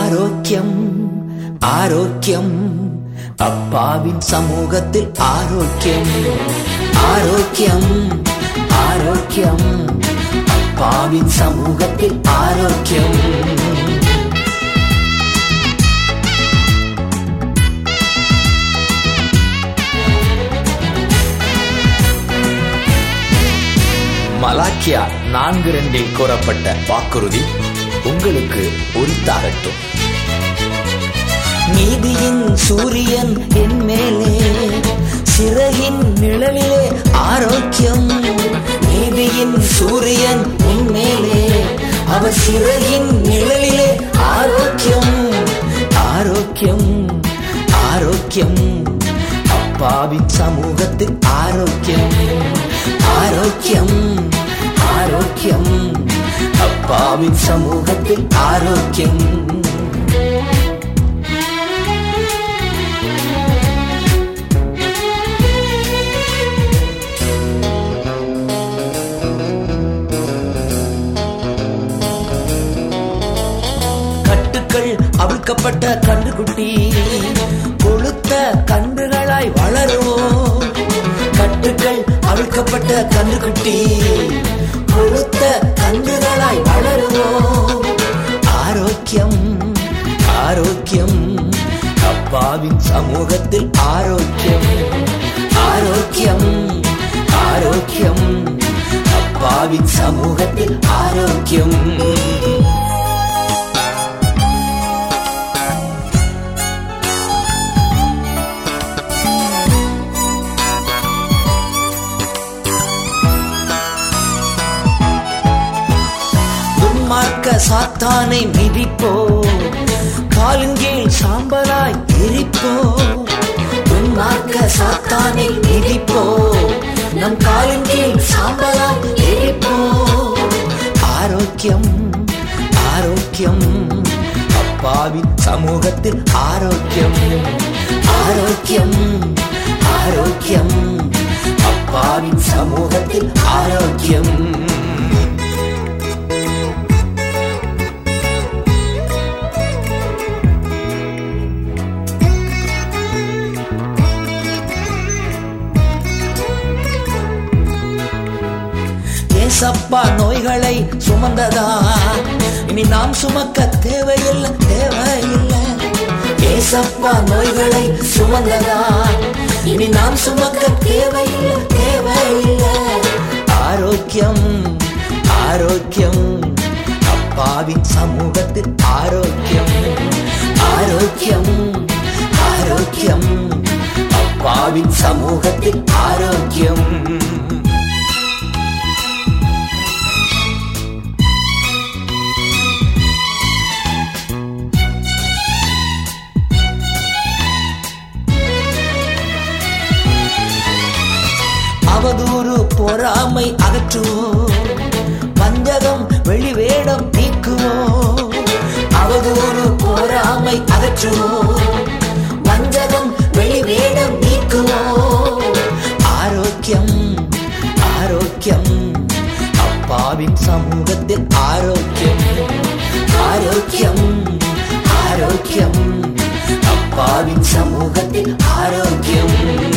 ஆரோக்கியம் ஆரோக்கியம் அப்பாவின் சமூகத்தில் ஆரோக்கியம் ஆரோக்கியம் ஆரோக்கியம் அப்பாவின் சமூகத்தில் ஆரோக்கியம் மலாக்கியா நான்கு ரெண்டில் கூறப்பட்ட வாக்குறுதி உங்களுக்கு உரித்தாகட்டும் நீதியின் சூரியன் என் மேலே சிறகின் நிழலிலே ஆரோக்கியம் நீதியின் சூரியன் என் மேலே அவர் சிறகின் நிழலிலே ஆரோக்கியம் ஆரோக்கியம் ஆரோக்கியம் அப்பாவின் சமூகத்தில் ஆரோக்கியம் ஆரோக்கியம் ஆரோக்கியம் அப்பாவின் சமூகத்தில் ஆரோக்கியம் கட்டுக்கள் அவிழ்க்கப்பட்ட கண்டுகுட்டி கொளுத்த கன்றுகளாய் வளருவோம் கட்டுக்கள் அவிழ்க்கப்பட்ட கன்றுகுட்டி கொளுத்த கன்றுகளாய் வளருவோம் ஆரோக்கியம் ஆரோக்கியம் அப்பாவின் சமூகத்தில் ஆரோக்கியம் ஆரோக்கியம் ஆரோக்கியம் அப்பாவின் சமூகத்தில் ஆரோக்கியம் துன்மார்க்க சாத்தானை மிதிப்போ காலின் கீழ் சாம்பலாய் எரிப்போ துன்மார்க்க சாத்தானை மிதிப்போ நம் காலின் கீழ் சாம்பலாய் எரிப்போ ஆரோக்கியம் ஆரோக்கியம் அப்பாவின் சமூகத்தில் ஆரோக்கியம் ஆரோக்கியம் ஆரோக்கியம் அப்பாவின் சமூகத்தில் ஆரோக்கியம் ஏசப்பா நோய்களை சுமந்ததா இனி நாம் சுமக்க தேவையில்லை தேவையில்லை ஏசப்பா நோய்களை சுமந்ததா இனி நாம் சுமக்க தேவையில்லை தேவையில்லை ஆரோக்கியம் ஆரோக்கியம் அப்பாவின் சமூகத்தில் ஆரோக்கியம் ஆரோக்கியம் ஆரோக்கியம் அப்பாவின் சமூகத்தில் ஆரோக்கியம் அவதூறு பொறாமை அகற்றுவோம் வஞ்சகம் வெளிவேடம் நீக்குவோம் அவதூறு பொறாமை அகற்றுவோம் வஞ்சகம் வெளிவேடம் நீக்குவோம் ஆரோக்கியம் ஆரோக்கியம் அப்பாவின் சமூகத்தில் ஆரோக்கியம் ஆரோக்கியம் ஆரோக்கியம் அப்பாவின் சமூகத்தில் ஆரோக்கியம்